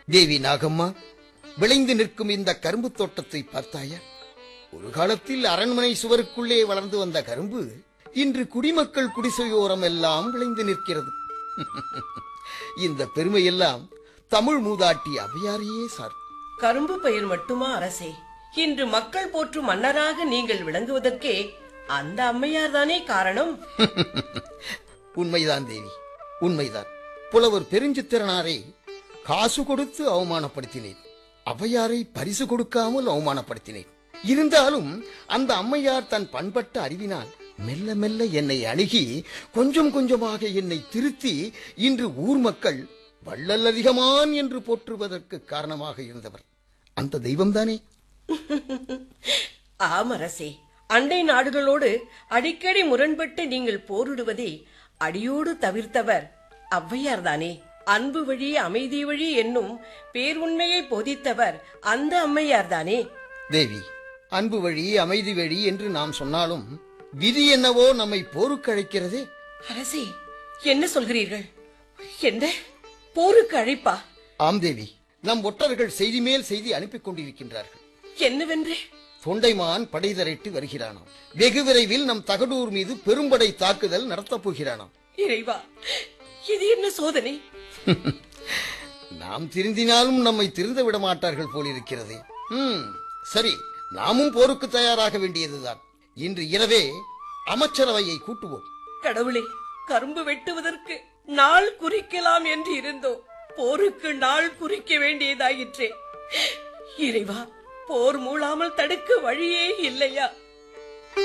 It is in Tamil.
தேவி நாகம்மா விளைந்து நிற்கும் இந்த கரும்பு தோட்டத்தை பார்த்தாயா ஒரு காலத்தில் அரண்மனை சுவருக்குள்ளே வளர்ந்து வந்த கரும்பு இன்று குடிமக்கள் குடிசையோரம் எல்லாம் விளைந்து நிற்கிறது இந்த பெருமையெல்லாம் தமிழ் மூதாட்டி அவையாரையே சார் கரும்பு பயிர் மட்டுமா அரசே இன்று மக்கள் போற்றும் மன்னராக நீங்கள் விளங்குவதற்கே அந்த அம்மையார் தானே காரணம் உண்மைதான் தேவி உண்மைதான் புலவர் பெருஞ்சித்திரனாரை காசு கொடுத்து அவமானப்படுத்தினேன் அவையாரை பரிசு கொடுக்காமல் அவமானப்படுத்தினேன் இருந்தாலும் அந்த அம்மையார் தன் பண்பட்ட அறிவினால் மெல்ல மெல்ல என்னை அணுகி கொஞ்சம் கொஞ்சமாக என்னை திருத்தி இன்று ஊர் மக்கள் வள்ளல் அதிகமான் என்று போற்றுவதற்கு காரணமாக இருந்தவர் அந்த தெய்வம்தானே ஆம் அரசே அண்டை நாடுகளோடு அடிக்கடி முரண்பட்டு நீங்கள் போரிடுவதை அடியோடு தவிர்த்தவர் ஔவையார் தானே அன்பு வழி அமைதி வழி என்னும் பேருண்மையை போதித்தவர் அந்த அம்மையார் தானே தேவி அன்பு வழி அமைதி வழி என்று நாம் சொன்னாலும் விதி என்னவோ நம்மை போருக்கு அழைக்கிறதே அரசே என்ன சொல்கிறீர்கள் என்ன போருக்கு அழைப்பா ஆம் தேவி நம் ஒற்றர்கள் செய்தி மேல் செய்தி அனுப்பிக் கொண்டிருக்கின்றார்கள் என்னவென்று தொண்டைமான் படை திரட்டி வருகிறானாம் வெகு விரைவில் நம் தகடூர் மீது பெரும்படை தாக்குதல் நடத்தப் போகிறானாம் இறைவா இது என்ன சோதனை நாம் திருந்தினாலும் நம்மை திருந்த விட மாட்டார்கள் போலிருக்கிறது ம் சரி நாமும் போருக்கு தயாராக வேண்டியதுதான் இன்று இரவே அமைச்சரவையை கூட்டுவோம் கடவுளே கரும்பு வெட்டுவதற்கு நாள் குறிக்கலாம் என்று இருந்தோம் போருக்கு நாள் குறிக்க வேண்டியதாயிற்றே இறைவா போர் மூளாமல் தடுக்க வழியே இல்லையா